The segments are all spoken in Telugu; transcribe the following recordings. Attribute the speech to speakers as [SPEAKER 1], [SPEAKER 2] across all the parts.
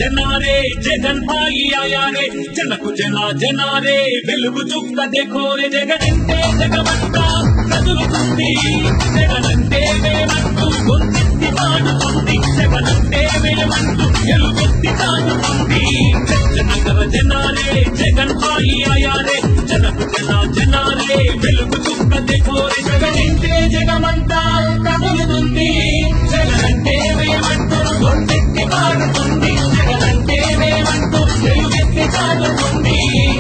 [SPEAKER 1] జనారే జగన్ భాయి ఆయారే జనకు జన జనారే వెలుగు చుక్క దేఖోరే జగనంటే జగమంతా కదులుతుంది జగనంటే వేమంటూ గొంతెత్తి పాడుతుంది జగనంటే వేమంటూ ఎలుగెత్తి తాగుతుంది జనగర జనారే జగన్ భాయి ఆయారే జనకు జన జనారే వెలుగు చుక్క దేఖోరే జగనంటే జగమంతా కదులుతుంది జగనంటే వేమంటూ గొంతెత్తి పాడుతుంది జగనంటే వేమంటూ ఎలుగెత్తి తాగుతుంది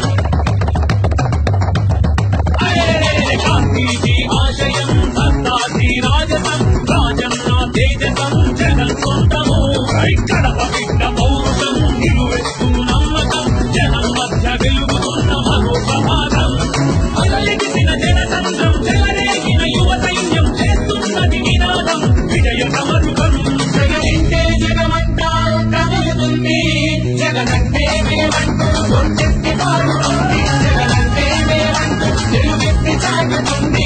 [SPEAKER 1] గాంధీజీ ఆశయం సత్తాజీ రాజసం రాజన్న తేజసం జగన్ సొంతము కడప బిడ్డ పౌరుషం నిలువెత్తు నమ్మకం జనం మధ్య వెలుగుతున్న మహోపమాదం అలలెగిసిన జనసంద్రం చెలరేగిన యువ సైన్యం చేస్తున్నది నినాదం విజయ సమరుకం జగనింటే జగమంతా కదులుతుంది జగనంటే మేమంటూ గొంతెత్తి పాడుతుంది జగనంటే మేమంటూ తెలుగెత్తి సాగుతుంది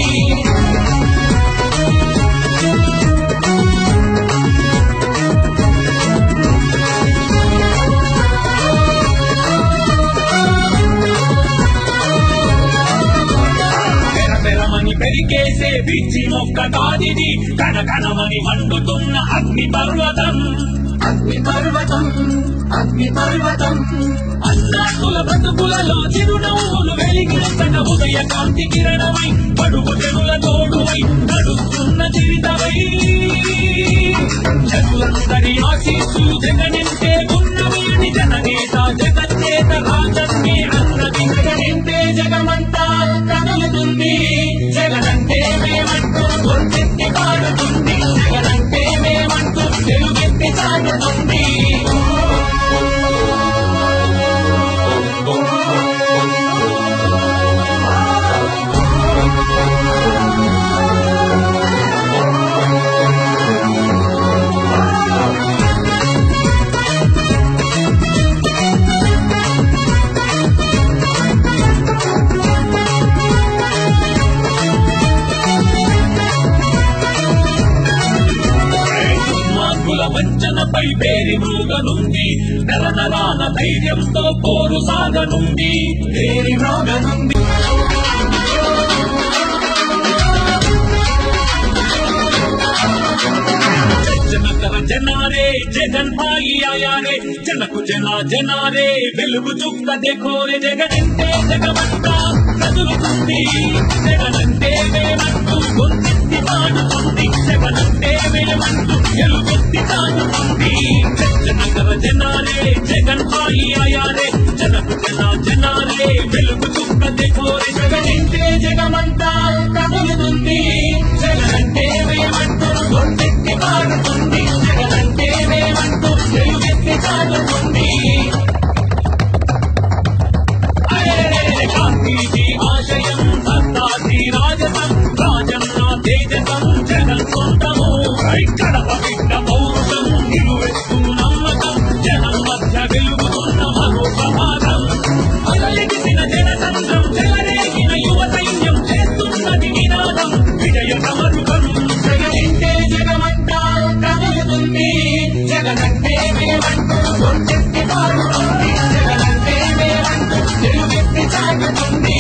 [SPEAKER 1] పెరపెరమని పెరికేసే పిచ్చి మొక్క కాదిది కనకనమని మండుతున్న అగ్ని పర్వతం అగ్ని పర్వతం అగ్ని పర్వతం అన్నాకుల బతుకులలో చిరునవ్వులు వెలిగిన ఉదయ కాంతి కిరణమై పడుగు జనుల తోడువై నడుస్తున్న జీవితమై జనులందరి ఆశీస్సులు జగనింటే ఉన్నవి అని జననేత జగచ్చేత రాజన్మే అన్నది జగనింటే జగమంతా కదులుతుంది జగనంటే మేమంటూ గొంతెత్తి పాడుతుంది జగనంటే మేమంటూ తెలుగెత్తి సాగుతుంది దుర్మార్గుల వంచనపై పేరి మృగనుంది నర నరాన ధైర్యంతో పోరు సాగనుంది పేరి మృగనుంది జనకర జనారే జగన్ భాయి ఆయారే జనకు జన జనారే వెలుగు చుక్క దేఖోరే జగనంటే జగమంతా కదులుతుంది జగనంటే వేమంటూ గొంతెత్తి పాడుతుంది జగనంటే వేమంటూ ఎలుగెత్తి తాగుతుంది జనకర జనారే జగన్ భాయి ఆయారే జనకు జన జనారే వెలుగు చుక్క దేఖోరే జగనంటే జగమంతా కదులుతుంది జగనంటే వేమంటూ గొంతెత్తి పాడుతుంది జగనంటే వేమంటూ ఎలుగెత్తి సాగుతుంది గాంధీజీ ఆశయం సత్తాజీ రాజసం రాజన్న తేజసం జగన్ సొంతము కడప బిడ్డ పౌరుషం నిలువెత్తు నమ్మకం జనం మధ్య వెలుగుతున్న మహోపమాదం అలలెగిసిన జనసంద్రం చెలరేగిన యువ సైన్యం చేస్తున్నది నినాదం విజయ సమరుకం జగనింటే జగమంతా కదులుతుంది జగనంటే మేమంటూ గొంతెత్తి పాడుతుంది జగనంటే మేమంటూ తెలుగెత్తి సాగుతుంది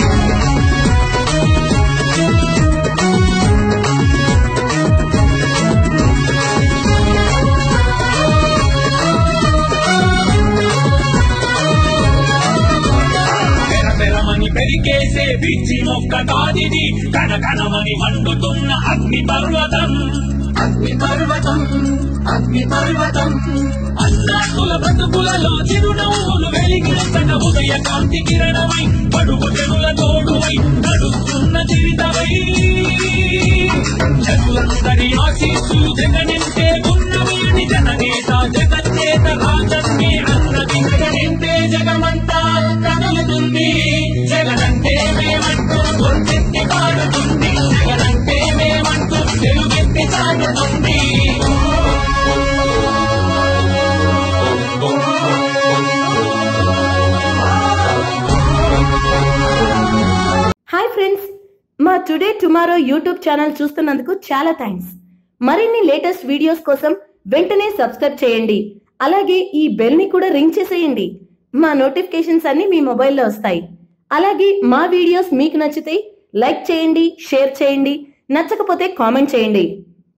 [SPEAKER 1] పెరపెరమని పెరికేసే పిచ్చి మొక్క కాదిది కనకనమని మండుతున్న అగ్ని పర్వతం అగ్ని పర్వతం అగ్ని పర్వతం అన్నాకుల బతుకులలో చిరునవ్వులు వెలిగిన ఉదయ కాంతి కిరణమై పడుగు జనుల తోడువై నడుస్తున్న జీవితమై జనులందరి ఆశీస్సులు జగనింటే ఉన్నవి అని జననేత జగచ్చేత రాజన్మే అన్నది జగనింటే జగమంతా కదులుతుంది జగనంటే మేమంటూ గొంతెత్తి పాడుతుంది జగనంటే మేమంటూ తెలుగెత్తి సాగుతుంది
[SPEAKER 2] హాయ్ ఫ్రెండ్స్ మా టుడే టుమారో యూట్యూబ్ ఛానల్ చూస్తున్నందుకు చాలా థ్యాంక్స్ మరిన్ని లేటెస్ట్ వీడియోస్ కోసం వెంటనే సబ్స్క్రైబ్ చేయండి అలాగే ఈ బెల్ ని కూడా రింగ్ చేసేయండి మా నోటిఫికేషన్స్ అన్ని మీ మొబైల్లో వస్తాయి అలాగే మా వీడియోస్ మీకు నచ్చితే లైక్ చేయండి షేర్ చేయండి నచ్చకపోతే కామెంట్ చేయండి